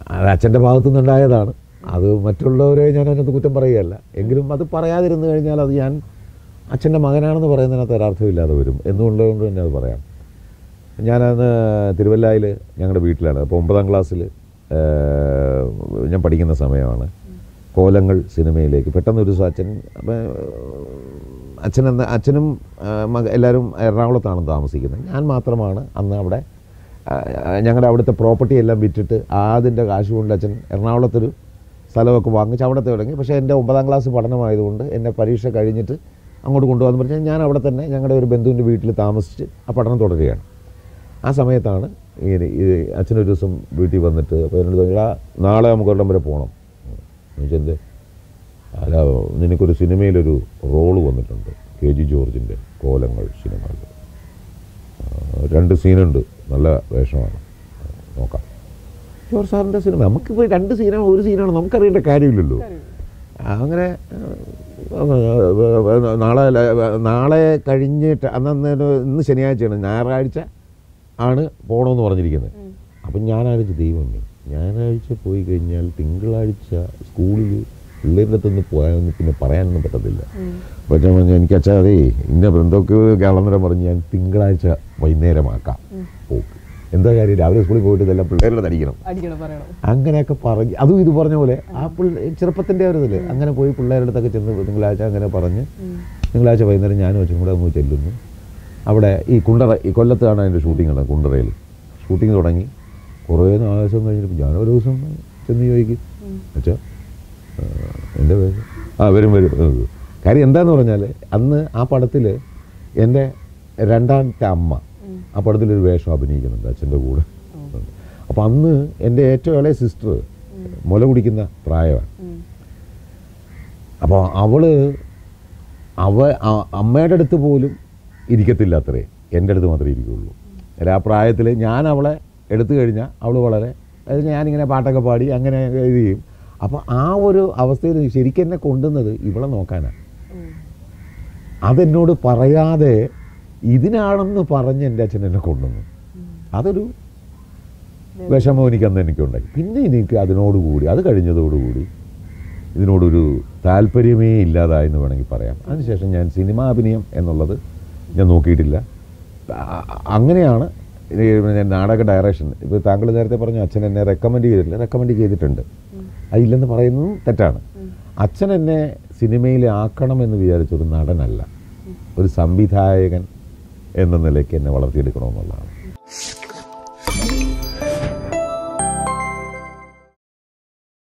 അത് അച്ഛൻ്റെ ഭാഗത്തു നിന്നുണ്ടായതാണ് അത് മറ്റുള്ളവരെ ഞാൻ അതിനകത്ത് കുറ്റം പറയുകയല്ല എങ്കിലും അത് പറയാതിരുന്നു കഴിഞ്ഞാൽ അത് ഞാൻ അച്ഛൻ്റെ മകനാണെന്ന് പറയുന്നതിനകത്ത് ഒരർത്ഥമില്ലാതെ വരും എന്നുള്ളതുകൊണ്ട് തന്നെ അത് പറയാം ഞാനന്ന് തിരുവല്ലായിൽ ഞങ്ങളുടെ വീട്ടിലാണ് അപ്പോൾ ഒമ്പതാം ക്ലാസ്സിൽ ഞാൻ പഠിക്കുന്ന സമയമാണ് കോലങ്ങൾ സിനിമയിലേക്ക് പെട്ടെന്ന് ഒരു ദിവസം അച്ഛൻ അപ്പം, അച്ഛൻ എന്ന അച്ഛനും ആ, മക എല്ലാവരും എറണാകുളത്താണ് താമസിക്കുന്നത് ഞാൻ മാത്രമാണ് അന്ന് അവിടെ ആ, ഞങ്ങളുടെ അവിടുത്തെ പ്രോപ്പർട്ടി എല്ലാം വിറ്റിട്ട് അതിൻ്റെ കാശ് കൊണ്ട് അച്ഛൻ എറണാകുളത്തൊരു സ്ഥലമൊക്കെ വാങ്ങിച്ച് അവിടെ തുടങ്ങി പക്ഷേ എൻ്റെ ഒമ്പതാം ക്ലാസ് പഠനമായതുകൊണ്ട് എന്നെ പരീക്ഷ കഴിഞ്ഞിട്ട് അങ്ങോട്ട് കൊണ്ടുപോകാന്ന് പറഞ്ഞാൽ ഞാൻ അവിടെ തന്നെ ഞങ്ങളുടെ ഒരു ബന്ധുവിൻ്റെ വീട്ടിൽ താമസിച്ച് ആ പഠനം തുടരുകയാണ് ആ സമയത്താണ് ഈ ഈ അച്ഛനൊരു ദിവസം വീട്ടിൽ വന്നിട്ട് അപ്പോൾ എന്നോട് പറഞ്ഞു, "എടാ, നാളെ നമുക്ക് ഒരിടം വരെ പോകണം എന്നുവെച്ചെന്ത് അല്ല നിനക്കൊരു സിനിമയിലൊരു റോള് വന്നിട്ടുണ്ട് കെ ജി ജോർജിൻ്റെ കോലങ്ങൾ സിനിമയിൽ ആ, രണ്ട് സീനുണ്ട് നല്ല വേഷമാണ് നോക്കാം ജോർജ് സാറിൻ്റെ സിനിമ നമുക്കിപ്പോൾ രണ്ട് സീനാണ് ഒരു സീനാണ് നമുക്കറിയേണ്ട കാര്യമില്ലല്ലോ അങ്ങനെ ആ, നാളെ ല- നാളെ കഴിഞ്ഞിട്ട് അന്ന് ഇന്ന് ശനിയാഴ്ചയാണ് ഞായറാഴ്ച ആണ് പോകണമെന്ന് പറഞ്ഞിരിക്കുന്നത് അപ്പം ഞായറാഴ്ച ദൈവമേ ഞായറാഴ്ച പോയി കഴിഞ്ഞാൽ തിങ്കളാഴ്ച സ്കൂളിൽ പിള്ളേരുടെ അടുത്തൊന്ന് പോയാൽ പിന്നെ പറയാനൊന്നും പറ്റത്തില്ല അപ്പോൾ ഞാൻ പറഞ്ഞു എനിക്ക് അച്ഛാ അതേ ഇന്ന എന്തൊക്കെ കളന്നരം പറഞ്ഞ് ഞാൻ തിങ്കളാഴ്ച വൈകുന്നേരമാക്കാം പോക്ക് എന്താ കാര്യം രാവിലെ സ്കൂളിൽ പോയിട്ട് ഇതെല്ലാം പിള്ളേരുടെ തടിക്കണം അടിക്കണം പറയണം അങ്ങനെയൊക്കെ പറഞ്ഞ് അതും ഇത് പറഞ്ഞ പോലെ ആ പിള്ളേ ചെറുപ്പത്തിൻ്റെ ഒരു ഇതില് അങ്ങനെ പോയി പിള്ളേരുടെ അടുത്തൊക്കെ ചെന്ന് തിങ്കളാഴ്ച അങ്ങനെ പറഞ്ഞ് തിങ്കളാഴ്ച വൈകുന്നേരം ഞാനും വെച്ചും കൂടെ ഒന്ന് ചെല്ലുന്നു അവിടെ ഈ കുണ്ടറ ഈ കൊല്ലത്താണ് അതിൻ്റെ ഷൂട്ടിംഗ് ഉള്ളത് കുണ്ടറയിൽ ഷൂട്ടിംഗ് തുടങ്ങി കുറേ ദിവസം കഴിഞ്ഞപ്പോൾ ഞാൻ ഒരു ദിവസം ചെന്ന് ചോദിക്കും അച്ഛാ ആ, എൻ്റെ പേര് ആ വരും വരും ഉം. കാര്യം എന്താന്ന് പറഞ്ഞാൽ അന്ന് ആ പടത്തിൽ എൻ്റെ രണ്ടാമത്തെ അമ്മ ആ പടത്തിലൊരു വേഷം അഭിനയിക്കുന്നുണ്ട് അച്ഛൻ്റെ കൂടെ അപ്പോൾ അന്ന് എൻ്റെ ഏറ്റവും ഇളയ സിസ്റ്റർ മുല കുടിക്കുന്ന പ്രായമാണ് അപ്പോൾ അവള് അവ അ- അമ്മയുടെ അടുത്ത് പോലും ഇരിക്കത്തില്ല അത്രേ എൻ്റെ അടുത്ത് മാത്രമേ ഇരിക്കുകയുള്ളൂ അല്ല ആ പ്രായത്തിൽ ഞാൻ അവളെ എടുത്തു കഴിഞ്ഞാൽ അവൾ വളരെ അതായത് ഞാനിങ്ങനെ പാട്ടൊക്കെ പാടി അങ്ങനെ ഇത് ചെയ്യും അപ്പോൾ ആ ഒരു അവസ്ഥയിൽ ശരിക്കും എന്നെ കൊണ്ടുവന്നത് ഇവളെ നോക്കാനാണ് അതെന്നോട് പറയാതെ ഇതിനാണെന്ന് പറഞ്ഞ് എൻ്റെ അച്ഛൻ എന്നെ കൊണ്ടുവന്നു അതൊരു വിഷമം എനിക്ക് അന്ന് എനിക്കുണ്ടായി പിന്നെ എനിക്ക് അതിനോടുകൂടി അത് കഴിഞ്ഞതോടുകൂടി ഇതിനോടൊരു താല്പര്യമേ ഇല്ലാതായെന്ന് വേണമെങ്കിൽ പറയാം അതിനുശേഷം ഞാൻ സിനിമാ അഭിനയം എന്നുള്ളത് ഞാൻ നോക്കിയിട്ടില്ല ആ- അങ്ങനെയാണ് ഈ ഞാൻ നാടക ഡയറക്ഷൻ ഇപ്പോൾ താങ്കൾ നേരത്തെ പറഞ്ഞു അച്ഛൻ എന്നെ റെക്കമെൻഡ് ചെയ്തിട്ടില്ല റെക്കമെൻഡ് ചെയ്തിട്ടുണ്ട് അതില്ലെന്ന് പറയുന്നതും തെറ്റാണ് അച്ഛൻ എന്നെ സിനിമയിൽ ആക്കണമെന്ന് വിചാരിച്ച ഒരു നടനല്ല ഒരു സംവിധായകൻ എന്ന നിലയ്ക്ക് എന്നെ വളർത്തിയെടുക്കണമെന്നുള്ളതാണ്